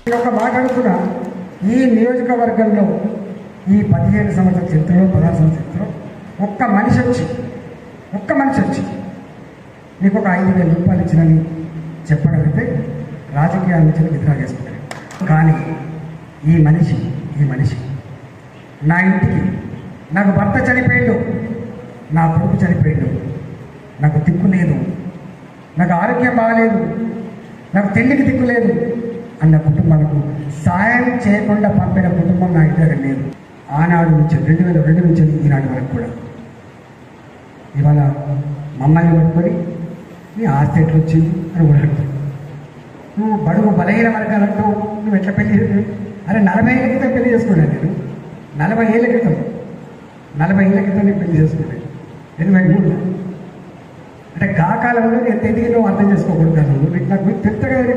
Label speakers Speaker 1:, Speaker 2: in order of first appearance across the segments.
Speaker 1: నేను ఒక మాట్లాడుతున్నా ఈ నియోజకవర్గంలో ఈ పదిహేను సంవత్సరాల చరిత్రలో పదహారు సంవత్సరాల చరిత్రలో ఒక్క మనిషి వచ్చి ఒక్క మనిషి వచ్చి నీకు ఒక ఐదు వేల రూపాయలు ఇచ్చినని చెప్పగలిగితే రాజకీయాల నుంచి విత్డ్రా చేసుకుంటాను కానీ ఈ మనిషి ఈ మనిషి నా ఇంటికి నాకు భర్త చనిపోయిండు నా కొడుకు చనిపోయిండు నాకు దిక్కు లేదు నాకు ఆరోగ్యం బాగలేదు నాకు తిండికి దిక్కు లేదు అన్న కుటుంబాలకు సాయం చేయకుండా పంపిన కుటుంబం నా ఇంటి దగ్గర లేదు ఆనాడు నుంచి రెండు వేల రెండు నుంచి ఈనాటి వరకు కూడా ఇవాళ మమ్మల్ని పట్టుకొని నీ ఆస్తి ఎట్లా వచ్చింది అని కూడా అడుగుతారు నువ్వు బడుగు బలహీన వర్గాలంటూ నువ్వు ఎట్లా పెళ్లి చేసావు? అరే నలభై ఏళ్ళ క్రితం పెళ్లి చేసుకున్నాను నేను నలభై ఏళ్ళ క్రితం నలభై ఏళ్ళ క్రితం నేను పెళ్లి చేసుకున్నాను ఎనభై మూడు అంటే గా కాలంలో ఎంత ఎదిగినో అర్థం చేసుకోకూడదు కదా నువ్వు నీకు నాకు చెప్తా కదా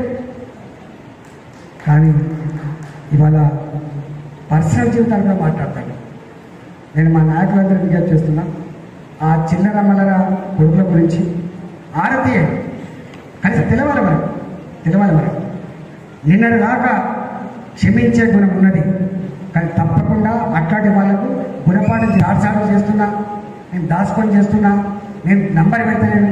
Speaker 1: కానీ ఇవాళ పర్సనల్ జీవితాలు కూడా మాట్లాడతాను నేను మా నాయకులందరూ విజ్ఞప్తి చేస్తున్నా ఆ చిల్లర మల్లర కొడుకుల గురించి ఆరతీయ కనీసం తెలవాలి మనం తెలవాలి మనం నిన్నటి దాకా క్షమించే గుణం ఉన్నది కానీ తప్పకుండా అట్లాంటి వాళ్ళకు గుణపాఠం చార్సాలు చేస్తున్నా నేను దాచుకొని చేస్తున్నా నేను నంబర్ పెడతలేను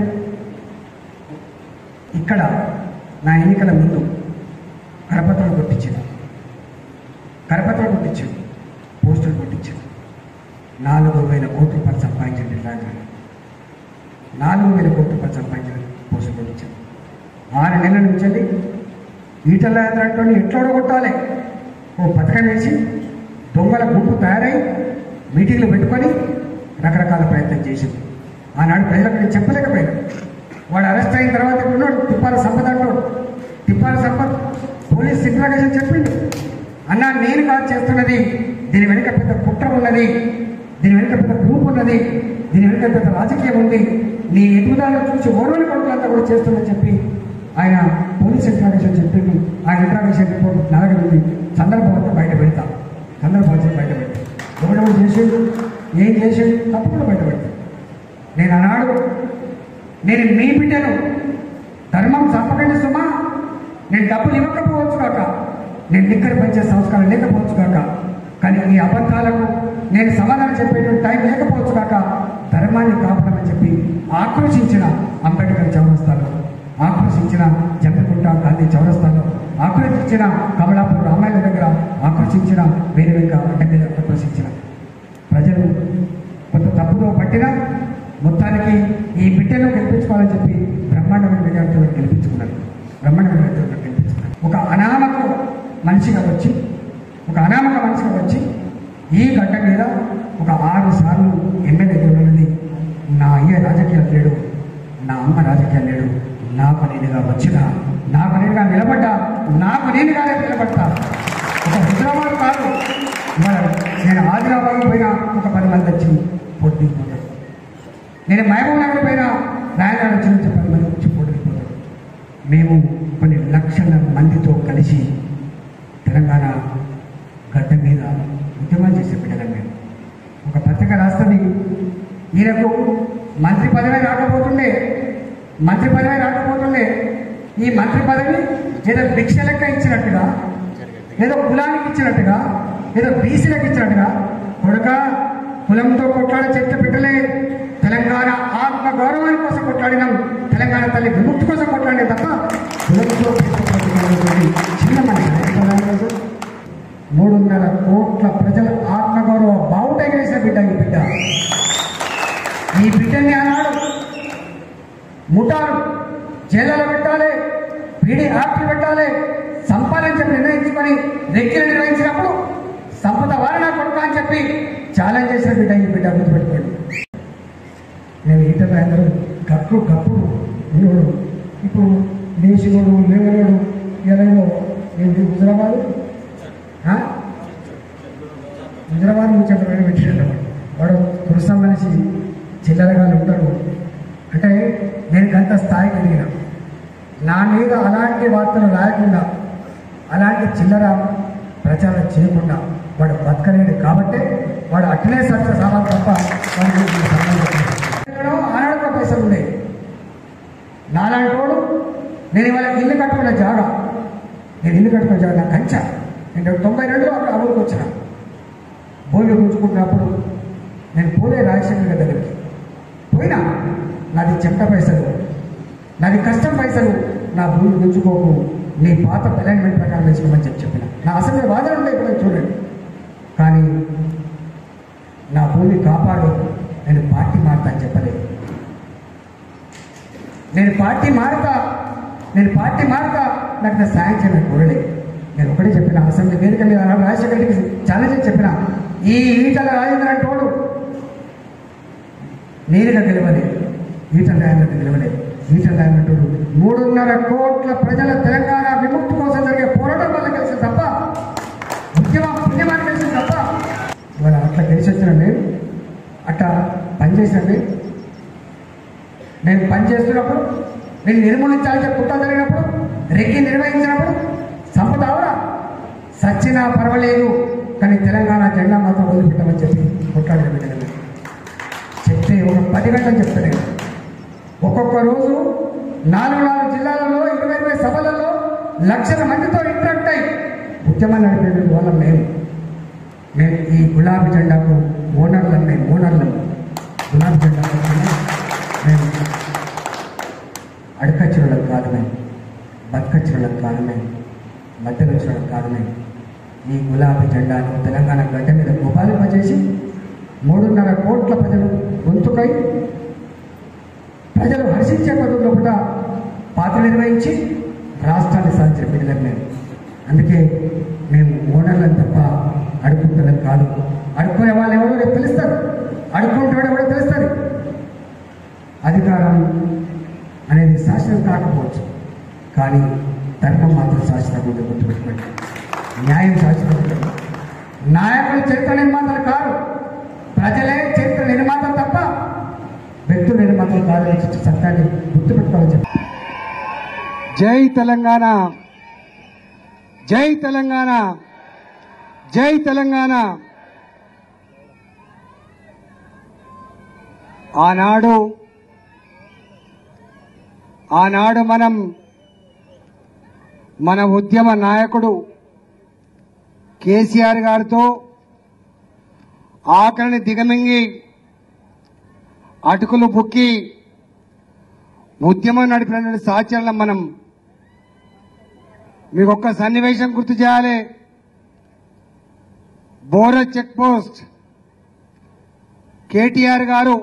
Speaker 1: ఇక్కడ నా ఎన్నికల ముందు కరపత్రాలు కొట్టించింది కరపత్రాలు కొట్టించింది పోస్టులు కొట్టించింది నాలుగు వేల కోట్ల రూపాయలు సంపాదించండి ఇలాగా నాలుగు వేల కోట్ల రూపాయలు సంపాదించిన పోస్టులు కొట్టించింది ఆరు నెలల నుంచి వెళ్ళి ఈటల రాత్రి ఎట్లా కొట్టాలి ఓ పథకం వేసి దొంగల గుంపు తయారై మీటింగ్లు పెట్టుకొని రకరకాల ప్రయత్నం చేసింది ఆనాడు ప్రజలకు నేను చెప్పలేకపోయినా వాడు అరెస్ట్ అయిన తర్వాత ఇక్కడ ఉన్నాడు తిప్పాల సంపద అంటాడు తిప్పాల సంపద పోలీస్ ఇంట్రాగేషన్ చెప్పిండు అన్నా నేను కాదు చేస్తున్నది దీని వెనుక పెద్ద కుట్ర ఉన్నది దీని వెనుక పెద్ద గ్రూప్ ఉన్నది దీని వెనుక పెద్ద రాజకీయం ఉంది నీ ఎదుగుదల చూసి ఓర్వని కొడుకులంతా కూడా చేస్తుందని చెప్పి ఆయన పోలీస్ ఇంట్రాగేషన్ చెప్పిండు ఆ ఇంట్రాగేషన్ రిపోర్ట్ నలగలింది సందర్భంతో బయట పెడతాం సందర్భంతో బయట పెడతాం ఎవడెవడు చేసిండు ఏం చేసిండు తప్పకుండా బయట పెడతాం నేను అన్నాడు నేను మీ బిడ్డను ధర్మం చంపకండి సుమా నేను డబ్బులు ఇవ్వకపోవచ్చు కాక నేను లిక్కర్ పెంచే సంస్కారం లేకపోవచ్చు కాక కానీ ఈ అబద్ధాలకు నేను సమాధానం చెప్పేటువంటి టైం లేకపోవచ్చు కాక ధర్మాన్ని కాపాడమని చెప్పి ఆక్రోశించిన అంబేద్కర్ చౌరస్తాలో ఆక్రోశించిన జమ్మకుంట గాంధీ చౌరస్తాలో ఆక్రోశించిన కమలాపూర్ రామాయణ దగ్గర ఆక్రోశించిన వేరే వెనుక అడ్డ మీద ఆక్రోశించిన ప్రజలు కొంత తప్పుదో పట్టినా మొత్తానికి ఈ బిడ్డను గెలిపించుకోవాలని చెప్పి బ్రహ్మాండమైన మెజార్టీలో గెలిపించుకున్నారు బ్రహ్మాండమైన మెజార్టీలో గెలిపించుకున్నారు ఒక అనామక మనిషిగా వచ్చి ఒక అనామక మనిషిగా వచ్చి ఈ గడ్డ మీద ఒక ఆరు సార్లు ఎమ్మెల్యే ఉన్నది నా అయ్య రాజకీయాలు లేడు నా అమ్మ రాజకీయాలు లేడు నాకు నేనుగా వచ్చిన నాకు నేనుగా నిలబడ్డా నాకు నేనుగానే నిలబడతా ఒక హైదరాబాద్ కాదు ఇవాళ నేను ఆదిలాబాద్ పోయినా ఒక పది మంది వచ్చి పోటీపోతారు నేను మహబూబ్ నగర్ పోయినా రాయనాడు వచ్చిన నుంచి పది మంది వచ్చి పోటీపోతారు మేము కొన్ని లక్షల మందితో కలిసి తెలంగాణ గడ్డ మీద ఉద్యమాలు చేసే బిడ్డలం మేము ఒక పత్రిక రాస్తుంది ఈయనకు మంత్రి పదవి రాకపోతుండే మంత్రి పదవి రాకపోతుండే ఈ మంత్రి పదవి ఏదో భిక్ష లెక్క ఇచ్చినట్టుగా ఏదో కులానికి ఇచ్చినట్టుగా ఏదో బీసీలకు ఇచ్చినట్టుగా కొడుక కులంతో కొట్లాడే చెట్టు పెట్టలే తెలంగాణ ఆత్మ గౌరవాని కోసం కొట్లాడినాం తెలంగాణ తల్లి విముక్తి కోసం కొట్లాడే తప్ప కులంతో కొట్లాడేటువంటి చిన్న మనిషి తెలంగాణ మూడున్నర కోట్ల ప్రజల ఆత్మగౌరవ బావుట వేసిన బిడ్డ ఈ బిడ్డ ఈ బిడ్డని ఆనాడు ముఠాలు జైల్లో పెట్టాలి పీడీ యాక్ట్లు పెట్టాలి సంపాదన చెప్పి నిర్ణయించుకొని రెక్కిలు నిర్వహించినప్పుడు సంపద వారి నా కొడుకు అని చెప్పి ఛాలెంజ్ చేసిన బిడ్డ ఈ బిడ్డ గుర్తుపెట్టుకోండి నేను ఈటల అందరూ గప్పు గప్పు ఉన్నోడు ఇప్పుడు లేచినోడు లేవనోడు ఎలాగో ఏంటి హుజరాబాద్ ఆ? హుజరాబాద్ నుంచి అక్కడ వెళ్ళి పెట్టాడు వాడు కురుసం మనిషి చిల్లరగా ఉంటాడు అంటే నేను గంత స్థాయికి ఎదిగిన నా మీద అలాంటి వార్తలు రాయకుండా అలాంటి చిల్లర ప్రచారం చేయకుండా వాడు బతకలేడు కాబట్టి వాడు అట్లే సత్య సామాన్ తప్ప వాడికి దీనికి సంబంధం లేదు. ఎక్కడో ఆనాడు కూడా పైసలు ఉండేవి నాలాంటి వాడు నేను ఇవాళ ఇల్లు కట్టుకున్న జాగా నేను ఇల్లు కట్టుకొని నా కంచ నేను తొంభై రెండులో అక్కడ అమలుకి వచ్చిన భూమి గుంజుకుంటున్నప్పుడు నేను పోలే రాజశేఖర్ గారి దగ్గరికి పోయినా నాది చెమట పైసలు నాది కష్టం పైసలు నా భూమి గుంజుకోకు నీ పాత అలైన్మెంట్ ప్రకారం వేసుకోమని చెప్పి చెప్పిన నా అసెంబ్లీ వాదన ఉండే ఇప్పుడు చూడండి కానీ నా భూమి కాపాడు నేను పార్టీ మారుతా అని చెప్పలేదు నేను పార్టీ మారుతా నేను పార్టీ మారుతా నాకు నా సాయం చేయమని కోరలేదు నేను ఒకటే చెప్పిన అసెంబ్లీ వేదిక మీద ఆనాడు రాజశేఖర రెడ్డికి ఛాలెంజ్ చేసి చెప్పిన ఈ ఈటల రాజేంద్ర అంటోడు నేరుగా గెలవలేదు ఈటల రాజేంద్ర గెలవలేదు ఈటల రాజేంద్రుడు మూడున్నర కోట్ల ప్రజల తెలంగాణ విముక్తి కోసం జరిగే పోరాటం వల్ల కలిసి తప్ప ఉద్యమ పుణ్యమాన్ని కలిసి తప్ప ఇవాళ అట్లా గెలిచి వచ్చిన మేము అట్లా పనిచేసిన మేము నేను పనిచేస్తున్నప్పుడు నేను నిర్మూలించాల్సిన కుట్ర జరిగినప్పుడు రెక్కి నిర్వహించినప్పుడు సంపదావరా సచ్చినా పర్వాలేదు కానీ తెలంగాణ జెండా మాత్రం వదిలిపెట్టమని చెప్పి కొట్లాడిన బిడ్డలు చెప్తే ఒక పది గంటలు చెప్తాను ఒక్కొక్క రోజు నాలుగు నాలుగు జిల్లాలలో ఇరవై ఇరవై సభలలో లక్షల మందితో ఇంటరాక్ట్ అయ్యి ఉద్యమాన్ని నడిపే వాళ్ళం మేము మేము ఈ గులాబీ జెండాకు ఓనర్లం మేము ఓనర్లం గులాబీ జెండా కోసమే మేము అడకచ్చినలకు కాదు మేము బతకచ్చినలకు కాదు మేము మధ్యలో వచ్చినలకు కాదు మేము ఈ గులాబీ జెండాను తెలంగాణ గడ్డ మీద గోపాలింపజేసి మూడున్నర కోట్ల ప్రజలు గొంతుకై ప్రజలు హర్షించే పద్ధతిలో కూడా పాత్ర నిర్వహించి రాష్ట్రాన్ని సాధించిన బిడ్డలం మేము అందుకే మేము ఓనర్లను తప్ప అడుక్కుంటున్నాం కాదు అడుక్కునే వాళ్ళు ఎవరో రేపు తెలుస్తారు అడుక్కుంటాడు ఎవరో తెలుస్తుంది అధికారం అనేది శాశ్వతం కాకపోవచ్చు కానీ ధర్మం మాత్రం శాశ్వతంగా ఉంటుంది గుర్తుపెట్టుకోండి న్యాయం శాశ్వతం ఉంటుంది నాయకులు చరిత్ర నిర్మాతలు కాదు ప్రజలే చరిత్ర నిర్మాతలు తప్ప వ్యక్తుల నిర్మాతలు కాదని సత్యాన్ని గుర్తుపెట్టుకోవాలని చెప్పి
Speaker 2: జై తెలంగాణ జై తెలంగాణ జై తెలంగాణ ఆనాడు ఆనాడు మనం మన ఉద్యమ నాయకుడు కేసీఆర్ గారితో ఆకలిని దిగమింగి అటుకులు బుక్కి ఉద్యమం నడిపినటువంటి సాచరణలు మనం మీకు ఒక్క సన్నివేశం గుర్తు చేయాలి బోర చెక్ పోస్ట్ కేటీఆర్ గారు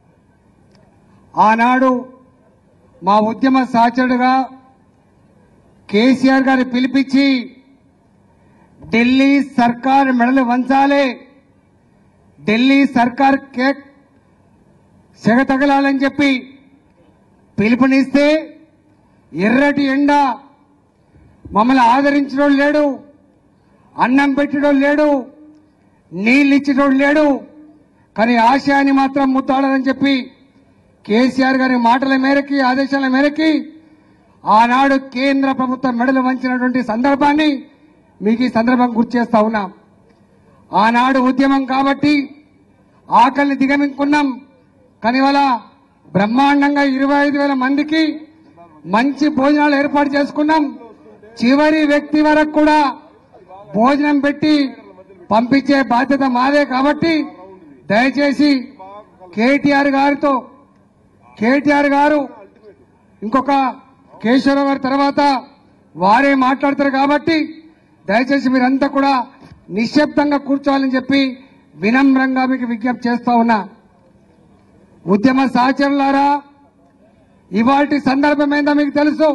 Speaker 2: ఆనాడు మా ఉద్యమ సహచరుడుగా కేసీఆర్ గారు పిలిపించి ఢిల్లీ సర్కార్ మెడలు వంచాలి ఢిల్లీ సర్కార్ కేక్ సెగ తగలాలని చెప్పి పిలుపునిస్తే ఎర్రటి ఎండ మమ్మల్ని ఆదరించడం లేడు అన్నం పెట్టడం లేడు నీళ్ళు ఇచ్చడం లేడు కానీ ఆశయాన్ని మాత్రం ముత్తాడని చెప్పి కేసీఆర్ గారి మాటల మేరకి ఆదేశాల మేరకి ఆనాడు కేంద్ర ప్రభుత్వం మెడలు వంచినటువంటి సందర్భాన్ని మీకు ఈ సందర్భం గుర్తు చేస్తా ఉన్నా ఆనాడు ఉద్యమం కాబట్టి ఆకలిని దిగమింకున్నాం కానీ ఇవాళ బ్రహ్మాండంగా ఇరవై ఐదు వేల మందికి మంచి భోజనాలు ఏర్పాటు చేసుకున్నాం చివరి వ్యక్తి వరకు కూడా భోజనం పెట్టి పంపించే బాధ్యత మాదే కాబట్టి దయచేసి కేటీఆర్ గారితో కేటీఆర్ గారు ఇంకొక కేశవరావు గారి తర్వాత వారే మాట్లాడతారు కాబట్టి దయచేసి మీరంతా కూడా నిశ్శబ్దంగా కూర్చోవాలని చెప్పి వినమ్రంగా మీకు విజ్ఞప్తి చేస్తా ఉన్నా ఉద్యమ సహచరులారా ఇవాటి సందర్భం ఏందో మీకు తెలుసు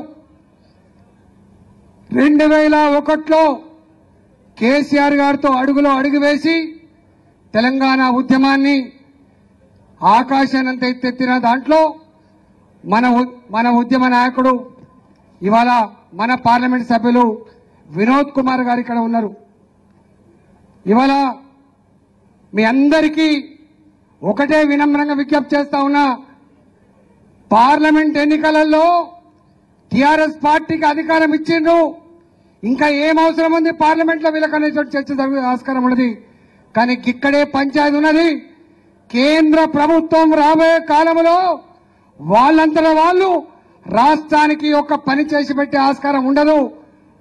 Speaker 2: రెండు వేల ఒకటిలో కేసీఆర్ గారితో అడుగులో అడుగు వేసి తెలంగాణ ఉద్యమాన్ని ఆకాశానంత ఎత్తెత్తిన దాంట్లో మన ఉ- మన ఉద్యమ నాయకుడు ఇవాళ మన పార్లమెంట్ సభ్యులు వినోద్ కుమార్ గారు ఇక్కడ ఉన్నారు ఇవాళ మీ అందరికీ ఒకటే వినమ్రంగా విజ్ఞప్తి చేస్తా ఉన్నా పార్లమెంట్ ఎన్నికలలో టిఆర్ఎస్ పార్టీకి అధికారం ఇచ్చిండ్రు ఇంకా ఏం అవసరం ఉంది పార్లమెంట్ లో వీళ్ళకనే చర్చ జరిగే ఆస్కారం ఉన్నది కానీ ఇక్కడే పంచాయతీ ఉన్నది కేంద్ర ప్రభుత్వం రాబోయే కాలంలో వాళ్ళంతట వాళ్ళు రాష్ట్రానికి ఒక పని చేసి పెట్టే ఆస్కారం ఉండదు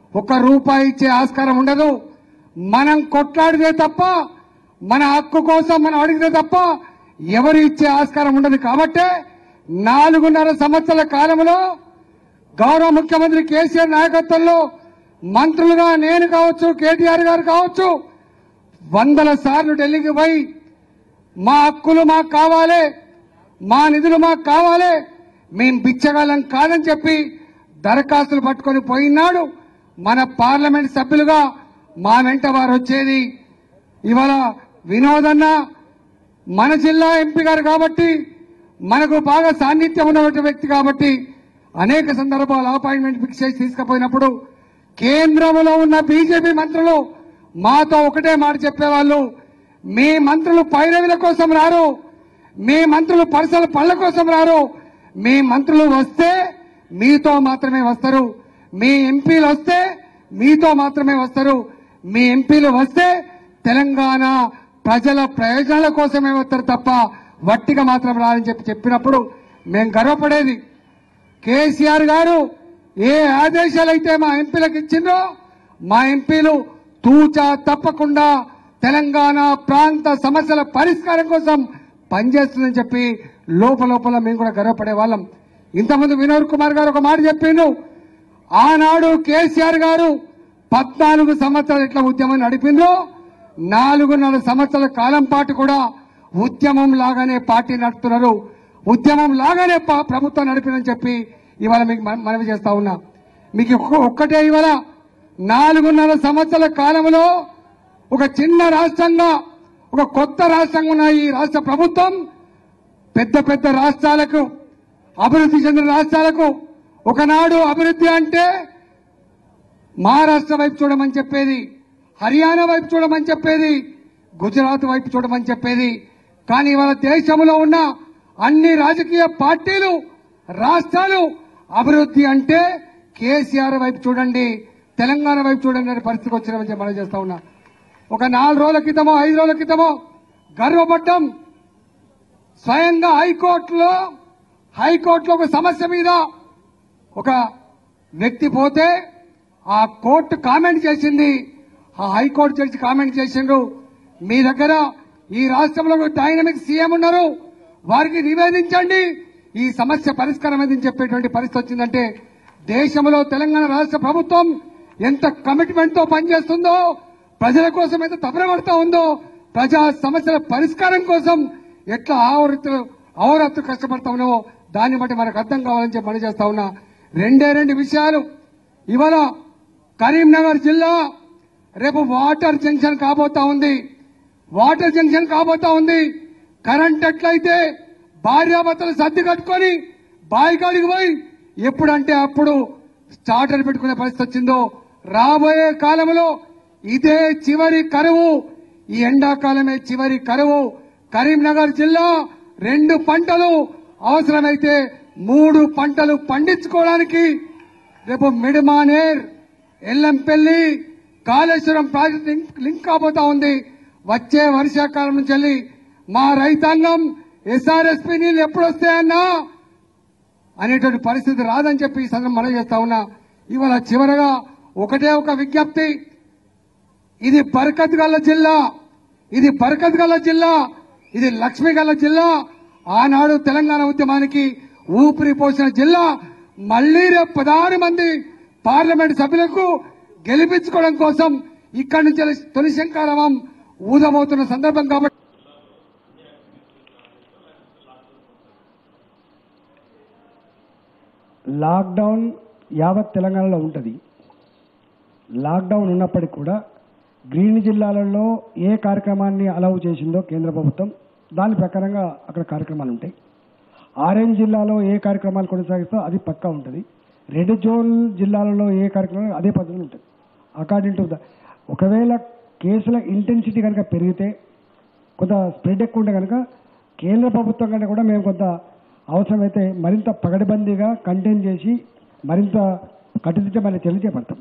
Speaker 2: ఒక్క రూపాయి ఇచ్చే ఆస్కారం ఉండదు మనం కొట్లాడితే తప్ప మన హక్కు కోసం మనం అడిగితే తప్ప ఎవరు ఇచ్చే ఆస్కారం ఉండదు కాబట్టే నాలుగున్నర సంవత్సరాల కాలంలో గౌరవ ముఖ్యమంత్రి కేసీఆర్ నాయకత్వంలో మంత్రులుగా నేను కావచ్చు కేటీఆర్ గారు కావచ్చు వందల సార్లు ఢిల్లీకి పోయి మా హక్కులు మాకు కావాలి మా నిధులు మాకు కావాలి మేం బిచ్చగాలం కాదని చెప్పి దరఖాస్తులు పట్టుకొని పోయినాడు మన పార్లమెంట్ సభ్యులుగా మా వెంట వారు వచ్చేది ఇవాళ వినోదన్న మన జిల్లా ఎంపీ గారు కాబట్టి మనకు బాగా సాన్నిధ్యం ఉన్నటువంటి వ్యక్తి కాబట్టి అనేక సందర్భాలు అపాయింట్మెంట్ ఫిక్స్ చేసి తీసుకుపోయినప్పుడు కేంద్రంలో ఉన్న బీజేపీ మంత్రులు మాతో ఒకటే మాట చెప్పేవాళ్ళు మీ మంత్రులు పైరవిల కోసం రారు మీ మంత్రులు పరసల పళ్ళ కోసం రారు మీ మంత్రులు వస్తే మీతో మాత్రమే వస్తారు మీ ఎంపీలు వస్తే మీతో మాత్రమే వస్తారు మీ ఎంపీలు వస్తే తెలంగాణ ప్రజల ప్రయోజనాల కోసమే వస్తారు తప్ప వట్టిగా మాత్రం రాలని చెప్పి చెప్పినప్పుడు మేము గర్వపడేది కేసీఆర్ గారు ఏ ఆదేశాలు అయితే మా ఎంపీలకు ఇచ్చిందో మా ఎంపీలు తూచా తప్పకుండా తెలంగాణ ప్రాంత సమస్యల పరిష్కారం కోసం పనిచేస్తుందని చెప్పి లోపల లోపల మేము కూడా గర్వపడే వాళ్ళం ఇంతకుముందు వినోద్ కుమార్ గారు ఒక మాట చెప్పిండు ఆనాడు కేసీఆర్ గారు పద్నాలుగు సంవత్సరాలు ఎట్లా ఉద్యమం నడిపిందో నాలుగున్నర సంవత్సరాల కాలం పాటు కూడా ఉద్యమం లాగానే పార్టీ నడుపుతున్నారు ఉద్యమం లాగానే ప- ప్రభుత్వం నడిపిందని చెప్పి ఇవాళ మీకు మన- మనవి చేస్తా ఉన్నా మీకు ఒక్క- ఒక్కటే ఇవాళ నాలుగున్నర సంవత్సరాల కాలంలో ఒక చిన్న రాష్ట్రంగా ఒక కొత్త రాష్ట్రంగా ఉన్న ఈ రాష్ట్ర ప్రభుత్వం పెద్ద పెద్ద రాష్ట్రాలకు అభివృద్ధి చెందిన రాష్ట్రాలకు ఒకనాడు అభివృద్ధి అంటే మహారాష్ట్ర వైపు చూడమని చెప్పేది హర్యానా వైపు చూడమని చెప్పేది గుజరాత్ వైపు చూడమని చెప్పేది కానీ ఇవాళ దేశంలో ఉన్న అన్ని రాజకీయ పార్టీలు రాష్ట్రాలు అభివృద్ధి అంటే కేసీఆర్ వైపు చూడండి తెలంగాణ వైపు చూడండి అనే పరిస్థితికి వచ్చినామని చెప్పి మనం చేస్తా ఉన్నా ఒక నాలుగు రోజుల క్రితమో ఐదు రోజుల క్రితమో గర్వపడ్డం స్వయంగా హైకోర్టులో హైకోర్టులో ఒక సమస్య మీద ఒక వ్యక్తి పోతే ఆ కోర్టు కామెంట్ చేసింది ఆ హైకోర్టు జడ్జి కామెంట్ చేసిండ్రు మీ దగ్గర ఈ రాష్ట్రంలో ఒక డైనమిక్ సీఎం ఉన్నారు వారికి నివేదించండి ఈ సమస్య పరిష్కారం అని చెప్పేటువంటి పరిస్థితి వచ్చిందంటే దేశంలో తెలంగాణ రాష్ట్ర ప్రభుత్వం ఎంత కమిట్మెంట్ తో పనిచేస్తుందో ప్రజల కోసం ఎంత తపనపడతా ఉందో ప్రజా సమస్యల పరిష్కారం కోసం ఎట్లా ఆవృత్తులు అవరత్తు కష్టపడతా ఉన్నామో దాన్ని బట్టి మనకు అర్థం కావాలని చెప్పి మనం చేస్తా ఉన్నా రెండే రెండు విషయాలు ఇవాళ కరీంనగర్ జిల్లా రేపు వాటర్ జంక్షన్ కాబోతా ఉంది వాటర్ జంక్షన్ కాబోతా ఉంది కరెంట్ ఎట్లయితే భార్యాభర్తలు సర్ది కట్టుకొని బాయికాడికి పోయి ఎప్పుడంటే అప్పుడు స్టార్టర్ పెట్టుకునే పరిస్థితి వచ్చిందో రాబోయే కాలంలో ఇదే చివరి కరువు ఈ ఎండాకాలమే చివరి కరువు కరీంనగర్ జిల్లా రెండు పంటలు అవసరమైతే మూడు పంటలు పండించుకోవడానికి రేపు Midmanair Yellampalli Kaleshwaram project link link కాబోతా ఉంది వచ్చే వర్షాకాలం నుంచి వెళ్ళి మా రైతాంగం ఎస్ఆర్ఎస్పీ నీళ్ళు ఎప్పుడు వస్తాయన్నా అనేటువంటి పరిస్థితి రాదని చెప్పి ఈ సందర్భం మనం చేస్తా ఉన్నా ఇవాళ చివరగా ఒకటే ఒక విజ్ఞప్తి ఇది బరకత్ గల్ల జిల్లా ఇది బరకత్ గల్ల జిల్లా ఇది లక్ష్మీ గల్ల జిల్లా ఆనాడు తెలంగాణ ఉద్యమానికి ఊపిరి పోసిన జిల్లా మళ్లీ రేపు పదహారు మంది పార్లమెంట్ సభ్యులకు గెలిపించుకోవడం కోసం ఇక్కడి నుంచి తొలి శంకారవం ఊదబోతున్న సందర్భం కాబట్టి
Speaker 3: లాక్డౌన్ యావత్ తెలంగాణలో ఉంటుంది లాక్డౌన్ ఉన్నప్పటికీ కూడా గ్రీన్ జిల్లాలలో ఏ కార్యక్రమాన్ని అలౌ చేసిందో కేంద్ర ప్రభుత్వం దాని ప్రకారంగా అక్కడ కార్యక్రమాలు ఉంటాయి ఆరెంజ్ జిల్లాలో ఏ కార్యక్రమాలు కొనసాగిస్తో అది పక్కా ఉంటుంది రెడ్ జోన్ జిల్లాలలో ఏ కార్యక్రమం అదే పద్ధతిలో ఉంటుంది అకార్డింగ్ టు ద ఒకవేళ కేసుల ఇంటెన్సిటీ కనుక పెరిగితే కొంత స్ప్రెడ్ ఎక్కువ ఉంటే కనుక కేంద్ర ప్రభుత్వం కంటే కూడా మేము కొంత అవసరమైతే మరింత పగడబందీగా కంటైన్ చేసి మరింత కట్టుదిట్టమైన చర్యలు చేపడతాం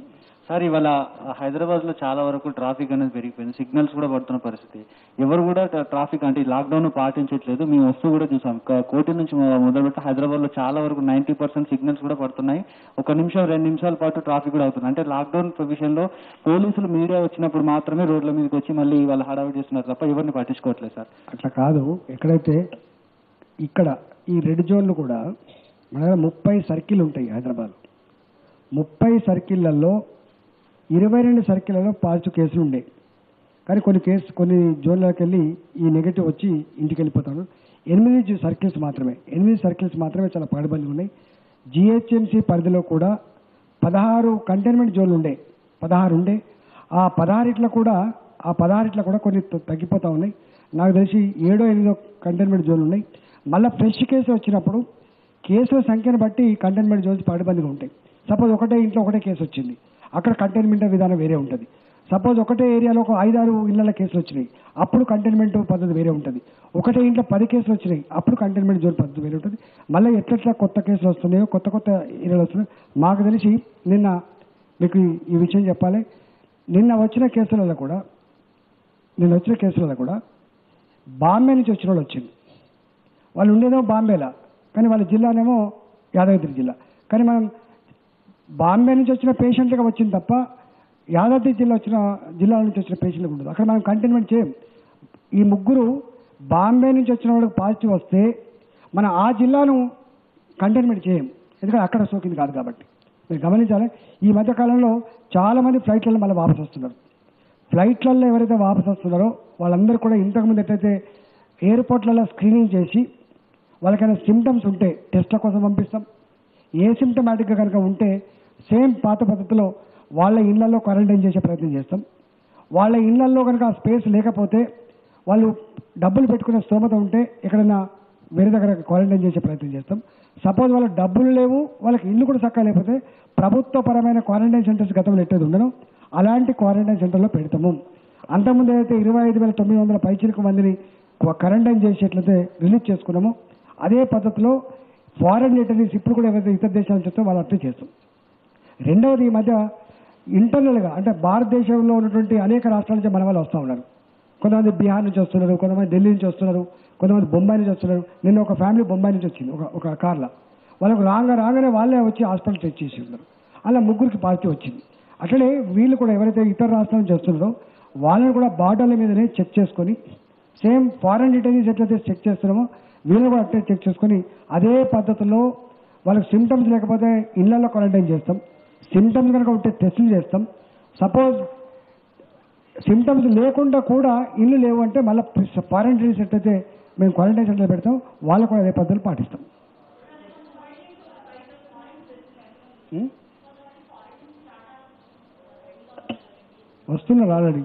Speaker 4: సార్ ఇవాళ హైదరాబాద్ లో చాలా వరకు ట్రాఫిక్ అనేది పెరిగిపోయింది సిగ్నల్స్ కూడా పడుతున్న పరిస్థితి ఎవరు కూడా ట్రా- ట్రాఫిక్ అంటే లాక్డౌన్ పాటించట్లేదు మేము వస్తూ కూడా చూసాం క- కోటి నుంచి మొ- మొదలుపెట్టి హైదరాబాద్ లో చాలా వరకు నైన్టీ పర్సెంట్ సిగ్నల్స్ కూడా పడుతున్నాయి ఒక నిమిషం రెండు నిమిషాల పాటు ట్రాఫిక్ కూడా అవుతుంది అంటే లాక్డౌన్ విషయంలో పోలీసులు మీడియా వచ్చినప్పుడు మాత్రమే రోడ్ల మీదకి వచ్చి మళ్ళీ వాళ్ళు హడావిడి చేస్తున్నారు తప్ప ఎవరిని పట్టించుకోవట్లేదు సార్
Speaker 3: అట్లా కాదు ఎక్కడైతే ఇక్కడ ఈ రెడ్ జోన్లు కూడా మన దగ్గర ముప్పై సర్కిల్ ఉంటాయి హైదరాబాద్ ముప్పై సర్కిళ్లలో ఇరవై రెండు సర్కిళ్లలో పాజిటివ్ కేసులు ఉండే కానీ కొన్ని కేసు కొన్ని జోన్లకు వెళ్ళి ఈ నెగటివ్ వచ్చి ఇంటికి వెళ్ళిపోతాడు ఎనిమిది జు- సర్కిల్స్ మాత్రమే ఎనిమిది సర్కిల్స్ మాత్రమే చాలా పగడబంది ఉన్నాయి జిహెచ్ఎంసీ పరిధిలో కూడా పదహారు కంటైన్మెంట్ జోన్లు ఉండే పదహారు ఉండే ఆ పదహారిట్లో కూడా ఆ పదహారిట్లో కూడా కొన్ని త- తగ్గిపోతా ఉన్నాయి నాకు తెలిసి ఏడో ఎనిమిదో కంటైన్మెంట్ జోన్లు ఉన్నాయి మళ్ళీ ఫ్రెష్ కేసు వచ్చినప్పుడు కేసుల సంఖ్యను బట్టి కంటైన్మెంట్ జోన్స్ పగడబందిగా ఉంటాయి సపోజ్ ఒకటే ఇంట్లో ఒకటే కేసు వచ్చింది అక్కడ కంటైన్మెంట్ విధానం వేరే ఉంటుంది సపోజ్ ఒకటే ఏరియాలో ఒక ఐదారు ఇళ్ల కేసులు వచ్చినాయి అప్పుడు కంటైన్మెంట్ పద్ధతి వేరే ఉంటుంది ఒకటే ఇంట్లో పది కేసులు వచ్చినాయి అప్పుడు కంటైన్మెంట్ జోన్ పద్ధతి వేరే ఉంటుంది మళ్ళీ ఎట్లెట్లా కొత్త కేసులు వస్తున్నాయో కొత్త కొత్త ఏరియాలు వస్తున్నాయి మాకు తెలిసి నిన్న మీకు ఈ- ఈ విషయం చెప్పాలి నిన్న వచ్చిన కేసులలో కూడా నిన్న వచ్చిన కేసులలో కూడా బాంబే నుంచి వచ్చిన వాళ్ళు వచ్చింది వాళ్ళు ఉండేదేమో బాంబేలా కానీ వాళ్ళ జిల్లానేమో యాదగిరి జిల్లా కానీ మనం బాంబే నుంచి వచ్చిన పేషెంట్లుగా వచ్చింది తప్ప యాదాద్రి జిల్లా వచ్చిన జిల్లా నుంచి వచ్చిన పేషెంట్లకు ఉండదు అక్కడ మనం కంటైన్మెంట్ చేయం ఈ ముగ్గురు బాంబే నుంచి వచ్చిన వాళ్ళకి పాజిటివ్ వస్తే మన ఆ జిల్లాను కంటైన్మెంట్ చేయం ఎందుకంటే అక్కడ సోకింది కాదు కాబట్టి మీరు గమనించాలి ఈ మధ్య కాలంలో చాలా మంది ఫ్లైట్లలో మళ్ళీ వాపసు వస్తున్నారు ఫ్లైట్లలో ఎవరైతే వాపసు వస్తున్నారో వాళ్ళందరూ కూడా ఇంతకుముందు ఎట్లయితే ఎయిర్పోర్ట్లలో స్క్రీనింగ్ చేసి వాళ్ళకైనా సిమ్టమ్స్ ఉంటే టెస్ట్ల కోసం పంపిస్తాం ఏ సిమ్టమాటిక్గా కనుక ఉంటే సేమ్ పాత పద్ధతిలో వాళ్ళ ఇళ్లలో క్వారంటైన్ చేసే ప్రయత్నం చేస్తాం వాళ్ళ ఇళ్లలో కనుక స్పేస్ లేకపోతే వాళ్ళు డబ్బులు పెట్టుకునే స్తోమత ఉంటే ఎక్కడైనా వేరే దగ్గర క్వారంటైన్ చేసే ప్రయత్నం చేస్తాం సపోజ్ వాళ్ళ డబ్బులు లేవు వాళ్ళకి ఇల్లు కూడా చక్కగా లేకపోతే ప్రభుత్వపరమైన క్వారంటైన్ సెంటర్స్ గతంలో ఎట్టేది ఉండను అలాంటి క్వారంటైన్ సెంటర్లో పెడతాము అంతకుముందు అయితే ఇరవై ఐదు వేల తొమ్మిది వందల పైచిలకు మందిని క్వారంటైన్ చేసేట్లయితే రిలీజ్ చేసుకున్నామో అదే పద్ధతిలో ఫారెన్ రిటర్నీస్ ఇప్పుడు కూడా ఎవరైతే ఇతర దేశాల నుంచి వస్తే వాళ్ళు అట్లే చేస్తాం రెండవది ఈ మధ్య ఇంటర్నల్గా అంటే భారతదేశంలో ఉన్నటువంటి అనేక రాష్ట్రాల నుంచి మన వాళ్ళు వస్తూ ఉన్నారు కొంతమంది బీహార్ నుంచి వస్తున్నారు కొంతమంది ఢిల్లీ నుంచి వస్తున్నారు కొంతమంది బొంబాయి నుంచి వస్తున్నారు నిన్న ఒక ఫ్యామిలీ బొంబాయి నుంచి వచ్చింది ఒక ఒక కార్లో వాళ్ళకు రాగా రాగానే వాళ్ళే వచ్చి హాస్పిటల్ చెక్ చేసి ఉన్నారు అలా ముగ్గురికి పాజిటివ్ వచ్చింది అట్లనే వీళ్ళు కూడా ఎవరైతే ఇతర రాష్ట్రాల నుంచి వస్తున్నారో వాళ్ళని కూడా బార్డర్ల మీదనే చెక్ చేసుకొని సేమ్ ఫారెన్ రిటర్నీస్ ఎట్లయితే చెక్ చేస్తున్నామో వీళ్ళని కూడా అట్లే చెక్ చేసుకొని అదే పద్ధతిలో వాళ్ళకి సిమ్టమ్స్ లేకపోతే ఇళ్లలో క్వారంటైన్ చేస్తాం సిమ్టమ్స్ కనుక ఉంటే టెస్టులు చేస్తాం సపోజ్ సిమ్టమ్స్ లేకుండా కూడా ఇల్లు లేవు అంటే మళ్ళీ ఫారెన్ రిటర్నీస్ ఎట్లయితే మేము క్వారంటైన్ సెంటర్ పెడతాం వాళ్ళు కూడా అదే పద్ధతులు పాటిస్తాం ఉం? వస్తున్నారు ఆల్రెడీ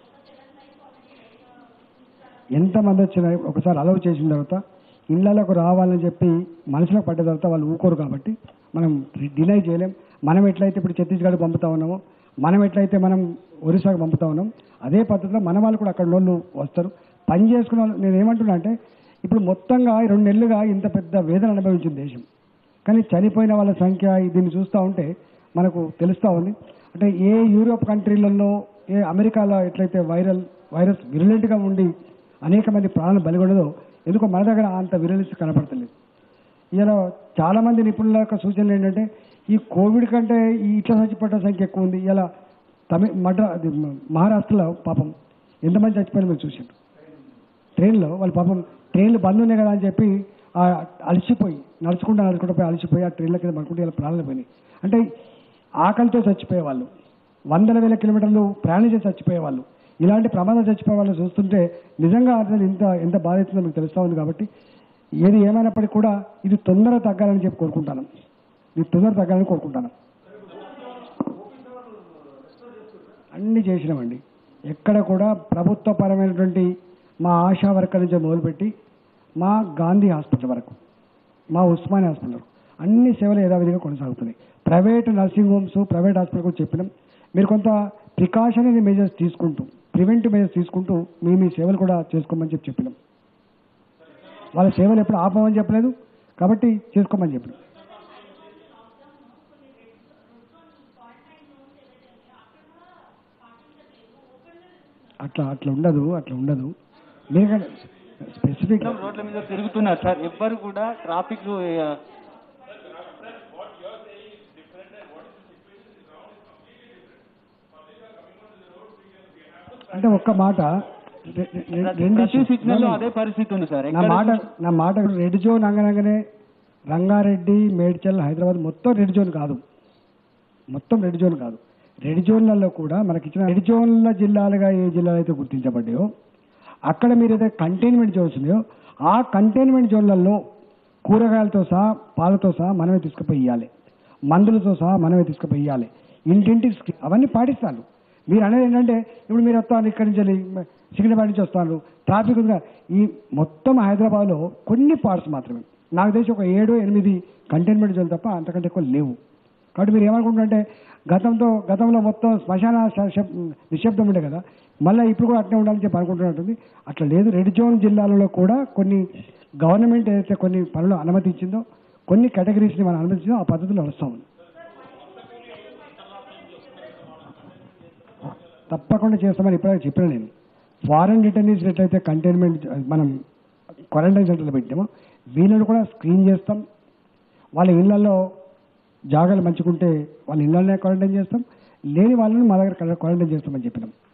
Speaker 3: ఎంతమంది వచ్చినా ఒకసారి అలౌ చేసిన తర్వాత ఇళ్లలోకి రావాలని చెప్పి మనసులో పడ్డ తర్వాత వాళ్ళు ఊకోరు కాబట్టి మనం డినై చేయలేం మనం ఎట్లయితే ఇప్పుడు ఛత్తీస్గఢ్ పంపుతా ఉన్నామో మనం ఎట్లయితే మనం ఒరిస్సాకు పంపుతా ఉన్నాం అదే పద్ధతిలో మన వాళ్ళు కూడా అక్కడ వాళ్ళు వస్తారు పని చేసుకున్న వాళ్ళు నేను ఏమంటున్నా అంటే ఇప్పుడు మొత్తంగా ఈ రెండు నెలలుగా ఇంత పెద్ద వేదన అనుభవించింది దేశం కానీ చనిపోయిన వాళ్ళ సంఖ్య దీన్ని చూస్తూ ఉంటే మనకు తెలుస్తూ ఉంది అంటే ఏ యూరోప్ కంట్రీలలో ఏ అమెరికాలో ఎట్లయితే వైరల్ వైరస్ విరులెంట్గా ఉండి అనేక మంది ప్రాణాలు బలిగొడదో ఎందుకో మన దగ్గర అంత విరలిసి కనపడతలేదు ఇలా చాలా మంది నిపుణుల యొక్క సూచనలు ఏంటంటే ఈ కోవిడ్ కంటే ఈ ఇట్లా చచ్చిపోయిన సంఖ్య ఎక్కువ ఉంది ఇలా తమిళ మడ్రా అది మహారాష్ట్రలో పాపం ఎంతమంది చచ్చిపోయిన మీరు చూసారు ట్రైన్లో వాళ్ళు పాపం ట్రైన్లు బంద్ ఉన్నాయి కదా అని చెప్పి ఆ అలసిపోయి నడుచుకుంటూ నడుచుకుంటూ పోయి అలసిపోయి ఆ ట్రైన్ల కింద పడుకుంటే ఇలా ప్రాణాలు పోయినాయి అంటే ఆకలితో చచ్చిపోయే వాళ్ళు వందల వేల కిలోమీటర్లు ప్రయాణం చేసి చచ్చిపోయే వాళ్ళు ఇలాంటి ప్రమాదాలు చచ్చిపోయే వాళ్ళు చూస్తుంటే నిజంగా అసలు ఇంత ఎంత బాధ అవుతుందో మీకు తెలుస్తూ ఉంది కాబట్టి ఏది ఏమైనప్పటికీ కూడా ఇది తొందర తగ్గాలని చెప్పి కోరుకుంటాను ఇది తొందర తగ్గాలని కోరుకుంటాను అన్ని చేసినామండి ఎక్కడ కూడా ప్రభుత్వపరమైనటువంటి మా ఆశా వర్కర్ నుంచి మొదలుపెట్టి మా గాంధీ హాస్పిటల్ వరకు మా ఉస్మాని హాస్పిటల్ వరకు అన్ని సేవలు యథావిధిగా కొనసాగుతున్నాయి private nursing homes private hospital కూడా చెప్పినాం మీరు కొంత ప్రికాషనరీ మెజర్స్ తీసుకుంటూ ప్రివెంటివ్ మెజర్స్ తీసుకుంటూ మీ మీ సేవలు కూడా చేసుకోమని చెప్పి చెప్పినాం వాళ్ళ సేవలు ఎప్పుడు ఆపమని చెప్పలేదు కాబట్టి చేసుకోమని చెప్పినాం అట్లా అట్లా ఉండదు అట్లా ఉండదు మీరు స్పెసిఫిక్
Speaker 4: రోడ్ల మీద తిరుగుతున్నారు సార్ ఎవ్వరు కూడా ట్రాఫిక్
Speaker 3: అంటే ఒక్క మాట రె- రె- రెండు
Speaker 4: ప్రతి సిగ్నల్ లో
Speaker 3: No, no.
Speaker 4: అదే పరిస్థితి ఉంది సార్
Speaker 3: నా
Speaker 4: ఎక్కడ
Speaker 3: మాట నా మాట రెడ్ జోన్ అనగానే రంగారెడ్డి మేడ్చల్ హైదరాబాద్ మొత్తం రెడ్ జోన్ కాదు మొత్తం రెడ్ జోన్ కాదు రెడ్ జోన్లలో కూడా మనకి ఇచ్చిన రెడ్ జోన్ల జిల్లాలుగా ఏ జిల్లాలు అయితే గుర్తించబడ్డాయో అక్కడ మీరు ఏదైతే కంటైన్మెంట్ జోన్స్ ఉన్నాయో ఆ కంటైన్మెంట్ జోన్లలో కూరగాయలతో సహా పాలతో సహా మనమే తీసుకుపోయి ఇవ్వాలి మందులతో సహా మనమే తీసుకుపోయి ఇవ్వాలి ఇంటింటి స్కీ- అవన్నీ పాటిస్తాను మీరు అనేది ఏంటంటే ఇప్పుడు మీరు వస్తాను ఇక్కడి నుంచి వెళ్ళి సికింద్రాబాద్ నుంచి వస్తాను ట్రాఫిక్ ఉందిగా ఈ మొత్తం హైదరాబాద్లో కొన్ని పార్ట్స్ మాత్రమే నాకు తెలిసి ఒక ఏడు ఎనిమిది కంటైన్మెంట్ జోన్ తప్ప అంతకంటే ఎక్కువ లేవు కాబట్టి మీరు ఏమనుకుంటారంటే గతంతో గతంలో మొత్తం శ్మశాన శ- శబ్- నిశ్శబ్దం ఉండే కదా మళ్ళీ ఇప్పుడు కూడా అట్నే ఉండాలని చెప్పి అనుకుంటున్నట్టుంది అట్లా లేదు రెడ్ జోన్ జిల్లాలలో కూడా కొన్ని గవర్నమెంట్ ఏదైతే కొన్ని పనులు అనుమతించిందో కొన్ని కేటగిరీస్ని మనం అనుమతించిందో ఆ పద్ధతిలో వస్తూ ఉంది తప్పకుండా చేస్తామని ఇప్పుడే చెప్పిన నేను ఫారెన్ రిటర్నీస్ ఎట్లయితే కంటైన్మెంట్ మనం క్వారంటైన్ సెంటర్లో పెట్టామో వీళ్ళని కూడా స్క్రీన్ చేస్తాం వాళ్ళ ఇళ్లలో జాగాలు మంచుకుంటే వాళ్ళ ఇళ్లనే క్వారంటైన్ చేస్తాం లేని వాళ్ళని మా దగ్గర క్వారంటైన్ చేస్తామని చెప్పినాం